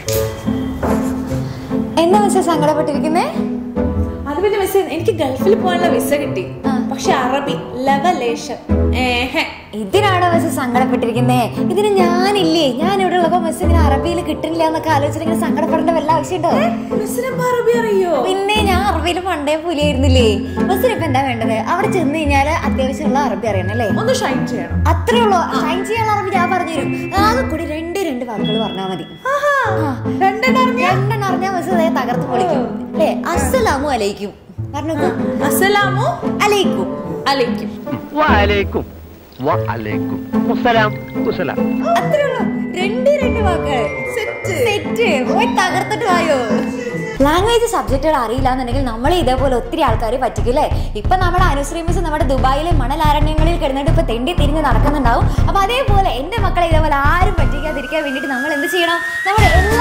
എന്താ മിസ്സേ സങ്കടപ്പെട്ടിരിക്കുന്നേ അത് പിന്നെ മിസ് എനിക്ക് ഗൾഫിൽ പോകാനുള്ള വിസ കിട്ടി ആ. പക്ഷെ അറബി ലവലേശം ഏഹെ ഇതിനാണോ മിസ് സങ്കടപ്പെട്ടിരിക്കുന്നേ ഇതിന് ഞാനില്ലേ ഞാൻ ഇവിടെ ഉള്ളപ്പോ മിസ് ഇങ്ങനെ അറബിയിൽ കിട്ടില്ല എന്നൊക്കെ ആലോചിച്ചിട്ട് ഇങ്ങനെ സങ്കടപ്പെടേണ്ട വല്ല ആവശ്യമുണ്ടോ മിസ്സിന് ഇപ്പൊ അറബി അറിയോ പിന്നെ ഞാൻ അറബിയിൽ പണ്ടേ പുലിയായിരുന്നില്ലേ ബസ്സിന് ഇപ്പൊ എന്താ വേണ്ടത് അവിടെ ചെന്ന് കഴിഞ്ഞാല് അത്യാവശ്യമുള്ള അറബി അറിയണം അല്ലേ ഒന്ന് ഷൈൻ ചെയ്യണം അത്രേ ഉള്ളൂ ഷൈൻ ചെയ്യാനുള്ള അറബി ഞാൻ പറഞ്ഞുതരും ആകെ കൂടി രണ്ട് രണ്ട് വാക്കുകൾ പറഞ്ഞാൽ മതി ആ. രണ്ടെണ്ണം അറിഞ്ഞ രണ്ടെണ്ണം അറിഞ്ഞാൽ മിസ് അതേ തകർത്ത് പൊളിക്കും അല്ലേ അസ്സലാമു അലൈക്കും പറഞ്ഞു അസ്സലാമു അലൈക്കും അലൈക്കും വലൈക്കും വലൈക്കും മുസലാം മുസലാം അത്രേ ഉള്ളൂ രണ്ട് രണ്ട് വാക്കുകൾ സെറ്റ് സെറ്റ് പോയി തകർത്തിട്ട് വായോ ലാംഗ്വേജ് സബ്ജക്റ്റുകൾ അറിയില്ല എന്നുണ്ടെങ്കിൽ നമ്മളെ ഇതേപോലെ ഒത്തിരി ആൾക്കാർ പറ്റിക്കില്ലേ ഇപ്പൊ നമ്മുടെ അനുശ്രീ മിസ് നമ്മുടെ ദുബായിലെ മണലാരണ്യങ്ങളിൽ കിടന്നിട്ട് ഇപ്പൊ തെണ്ടി തിരിഞ്ഞ് നടക്കുന്നുണ്ടാവും അപ്പൊ അതേപോലെ എന്റെ മക്കളെ ഇതേപോലെ ആരും പറ്റിക്കാതിരിക്കാൻ വേണ്ടിയിട്ട് നമ്മൾ എന്ത് ചെയ്യണം നമ്മുടെ എല്ലാ